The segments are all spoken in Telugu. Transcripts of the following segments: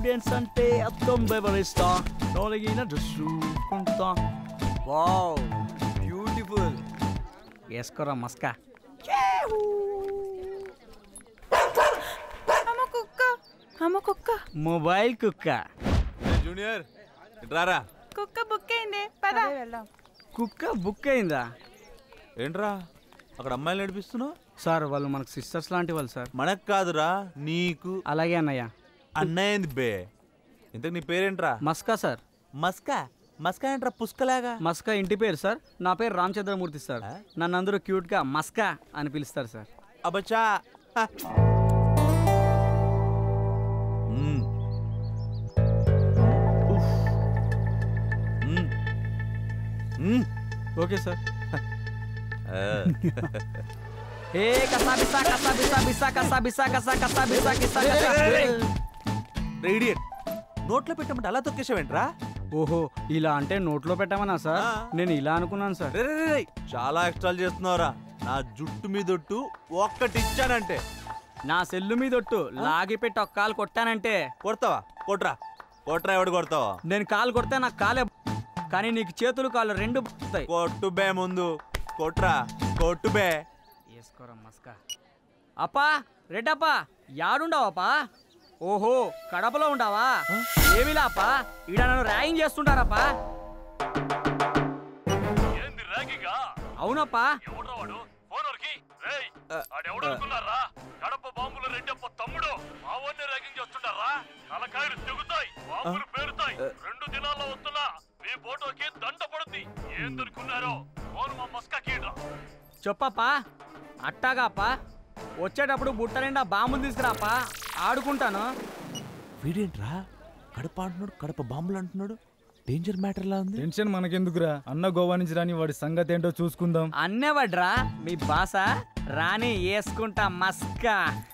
కాన్ఫిడెన్స్ అంటే అర్థం వివరిస్తా నొలిగిన చూసుకుంటా వావ్ బ్యూటిఫుల్ వేసుకోరా మస్కా అమ్మ కుక్క అమ్మ కుక్క మొబైల్ కుక్క జూనియర్ రారా కుక్క బుక్ అయింది పద వెళ్దాం కుక్క బుక్ అయిందా ఏంట్రా అక్కడ అమ్మాయిలు నడిపిస్తున్నావు సార్ వాళ్ళు మనకు సిస్టర్స్ లాంటి వాళ్ళు సార్ మనకు కాదురా నీకు అలాగే అన్నయ్య అన్నయ్యింది బే ఇంతకు నీ పేరేంట్రా మస్కా సార్ మస్కా మస్కా ఏంట్రా పుష్కలాగా మస్కా ఇంటి పేరు సార్ నా పేరు రామచంద్రమూర్తి సార్ ఆ? నన్ను అందరూ క్యూట్గా మస్కా అని పిలుస్తారు సార్ అబచా హ. మ్మ్. ఉఫ్. మ్మ్. మ్మ్. ఓకే సార్ ఆ. ఏ కసా బిసా కసా బిసా బిసా కసా బిసా కసా కసా బిసా కిసా కసా రే ఇడియట్ నోట్లో పెట్టమంటే అలా తొక్కేసావేంట్రా ఓహో ఇలా అంటే నోట్లో పెట్టమన్నా సార్ ఆ. నేను ఇలా అనుకున్నాను సార్ రే, రే, రే, రే. చాలా ఎక్స్ట్రాలు చేస్తున్నావురా నా జుట్టు మీదొట్టు ఒక్కటి ఇచ్చానంటే నా సెల్లు మీద ఒట్టు లాగి పెట్టి ఒక కాలు కొట్టానంటే కొడతావా కొట్రా కొట్రా ఎవడు కొడతావా నేను కాలు కొడితే నాకు కాలే కానీ నీకు చేతులు కాళ్ళు రెండు పోతాయి కొట్టు బే ముందు కొట్రా కొట్టు బే వేసుకోరా మస్కా అప్పా రెడ్డప్పా యాడుండవప్పా ఓహో కడపలో ఉండవా ఏమిలా అప్పా ఈడ నన్ను ర్యాగింగ్ చేస్తుంటారప్పా ఏంది ర్యాగింగా అవునప్పా ఎవడ్రా వాడు ఫోన్ వరకి రేయ్ ఆడెవడు అనుకున్నారా కడప బాంబుల రెడ్డప్ప తమ్ముడు మా వాడిని ర్యాగింగ్ చేస్తుంటారా తలకాయలు తెగుతాయి బాంబులు పేరుతాయి రెండు దినాల్లో వస్తున్నా మీ ఫోటోకి దండ పడుద్ది ఏందనుకున్నారో ఫోన్ మా మస్కా కీడ్రా చెప్పప్పా అట్టాగాపా వచ్చేటప్పుడు బుట్ట నిండా బాంబులు తీసుకురాపా ఆడుకుంటాను వీడేంట్రా కడప అంటున్నాడు కడప బాంబులు అంటున్నాడు డేంజర్ మ్యాటర్ లా ఉంది టెన్షన్ మనకెందుకురా అన్న గోవా నుంచి రాని వాడి సంగతి ఏంటో చూసుకుందాం అన్నేవడ్రా మీ బాస రాని వేసుకుంటా మస్కా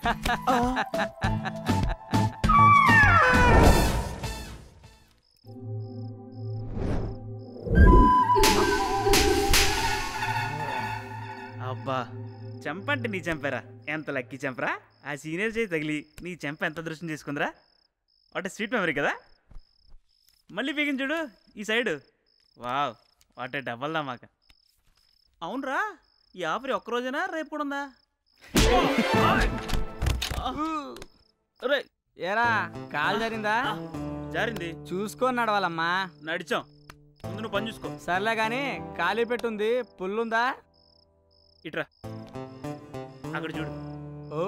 అబ్బా చెంప అంటే నీ చెంపరా ఎంత లక్కీ చెంపరా ఆ సీనియర్ చేయి తగిలి నీ చెంప ఎంత దృష్టం చేసుకుందిరా వాట్ స్వీట్ మెమరీ కదా మళ్ళీ పీకింది చూడు ఈ సైడు వావ్ వాటే డబ్బల్ మాక అవునరా ఈ ఆఫర్ ఒక్క రోజేనా రేపు కూడా ఉందా రే ఏరా కాలు జరిగిందా జారింది చూసుకొని నడవాలమ్మా నడిచాం ముందు నువ్వు పని చూసుకో సర్లే గాని ఖాళీ పెట్టుంది పుల్లుందా ఇట్రా అక్కడ చూడు ఓ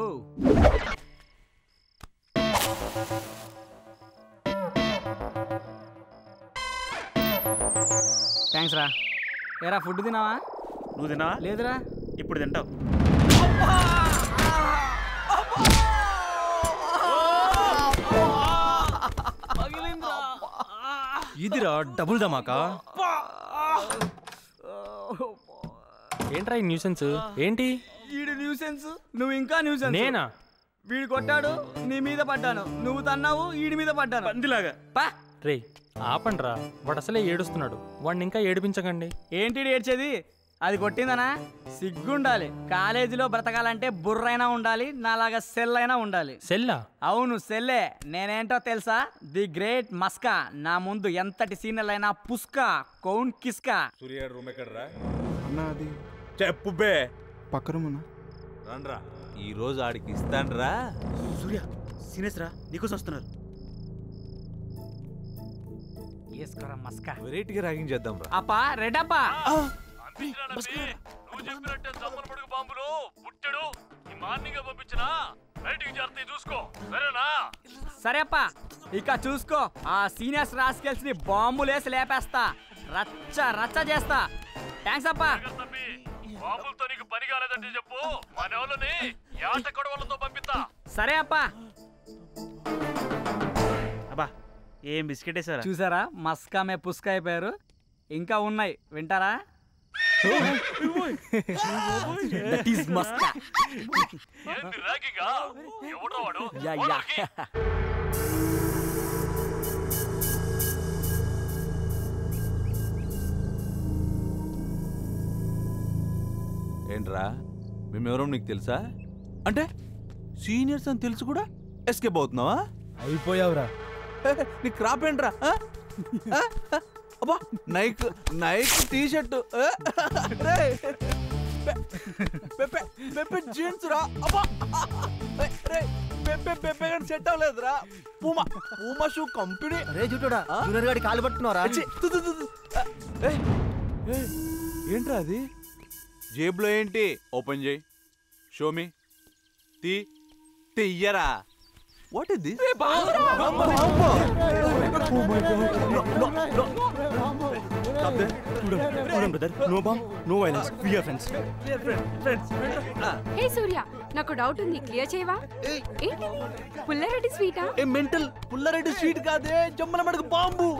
థ్యాంక్స్ రా ఏరా ఫుడ్ తినావా నువ్వు తిన్నావా లేదురా ఇప్పుడు తింటావు ఇదిరా డబుల్ ధమాకా ఏంట్రా ఈ న్యూసెన్స్ ఏంటి వీడు న్యూసెన్స్ నువ్వు ఇంకా న్యూసెన్స్ నేనా వీడు కొట్టాడు నీ మీద పడ్డాను నువ్వు తన్నావు వీడి మీద పడ్డాను పందిలాగా పా రే ఆపండ్రా వాడు అసలే ఏడుస్తున్నాడు వాడిని ఇంకా ఏడిపించకండి ఏంటి ఈడు ఏడ్చేది అది కొట్టిందనా సిగ్గుండాలి కాలేజీలో బ్రతకాలంటే బుర్రైనా ఉండాలి నాలాగా సెల్ అయినా ఉండాలి సెల్లా అవును సెల్లే నేనేంటో తెలుసా ది గ్రేట్ మస్కా నా ముందు ఎంతటి సీనియర్ అయినా పుస్కా కౌన్ కిస్కా సూర్య రూమ్ ఎక్కడరా అన్న అది చెప్పు బే పక్క రూమునా రండ్రా ఈ రోజు ఆడికి ఇస్తాన్రా సూర్య సీనియర్స్ రా నీకోసం వస్తున్నారు వేసుకోరా మస్కా వెరైటీగా ర్యాగింగ్ చేద్దాం రా అప్పా రెడప్పా అందించానని నువ్వు చెప్పినట్టే జమ్మల మడుగు బాంబులు పుట్టెడు ఈ మార్నింగ్ పంపించిన బయటికి చేరతాయి చూసుకో సరేనా సరే అప్పా ఇక చూసుకో ఆ సీనియర్స్ రాస్కెల్స్ ని బాంబులేసి లేపేస్తా రచ్చ రచ్చ చేస్తా థ్యాంక్స్ అప్పా జాగ్రత్త తమ్మి బాంబులతో నీకు పని కాలేదంటే చెప్పు మన వాళ్ళని యాట కొడవలతో పంపిస్తా సరే అప్పా అబ్బా ఏం బిస్కెట్ వేసారా చూసారా మస్కా మే పుస్కా అయిపోయారు ఇంకా ఉన్నాయి వింటారా దట్ ఈస్ మస్కా ఏంది ర్యాగింగా ఎవడో వాడు యా యా వాడికి ఏంట్రా మేమెవరో నీకు తెలుసా అంటే సీనియర్స్ అని తెలుసు కూడా ఎస్కేప్ అవుతున్నావా అయిపోయావురా నీ క్రాప్ ఏంట్రా ఆ? ఆ? అబ్బా Nike Nike T shirt Pepe jeans రా అబ్బా రే పెప్పే పెప్పే కానీ సెట్ అవ్వలేదురా పూమా పూమా షూ కంపెనీ రే జుట్టుడా ఆ? జూనియర్ గాడి కాలు పట్టుకున్నారా అచ్చి, తు, తు, తు, తు. ఆ, ఏయ్, ఏయ్, ఏంట్రా అది జేబులో ఏంటి ఓపెన్ చేయి షోమి తీ తీయరా what is this brother no bomb no violence we are friends hey Surya నాకు డౌట్ ఉంది క్లియర్ చేయవా ఏంటి పుల్లారెడ్డి స్వీటా ఏ మెంటల్ పుల్లారెడ్డి స్వీట్ కాదే జమ్మల మడక బాంబు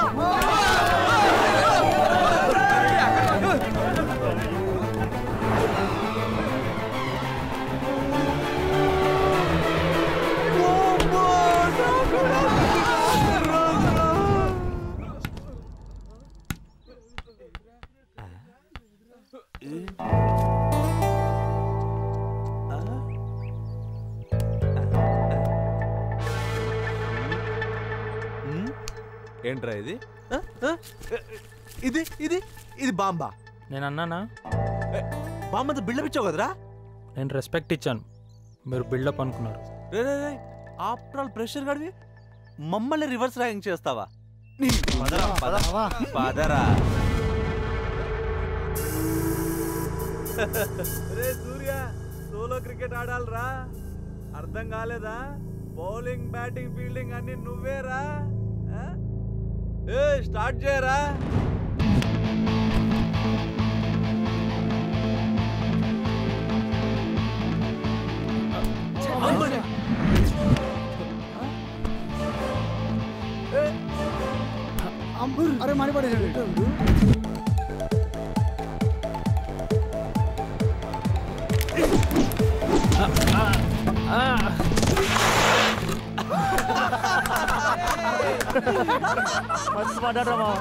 ఏంట్రా ఇది ఆ? ఆ? ఇది ఇది ఇది బాంబా నేను అన్నానా బాంబంత బిల్డప్ ఇచ్చావు కదరా నేను రెస్పెక్ట్ ఇచ్చాను మీరు బిల్డప్ అనుకున్నారు రే రే రే ఆఫ్టర్ ఆల్ ప్రెషర్ గడివి మమ్మల్ని రివర్స్ ర్యాంక్ చేస్తావా నీ పదరా పద పదరా రే సూర్య సోలో క్రికెట్ ఆడాలరా అర్థం కాలేదా బౌలింగ్ బ్యాటింగ్ ఫీల్డింగ్ అన్ని నువ్వేరా ఆ? ఏ స్టార్ట్ చేయరా అరే మనీ పడేసాడు మస్తు పడ్డాడు రా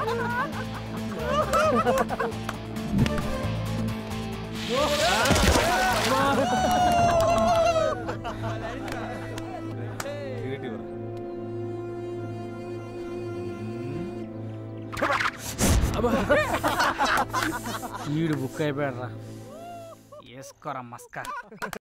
వీడు బుక్ అయిపోయాడు రా వేసుకోరా మస్కా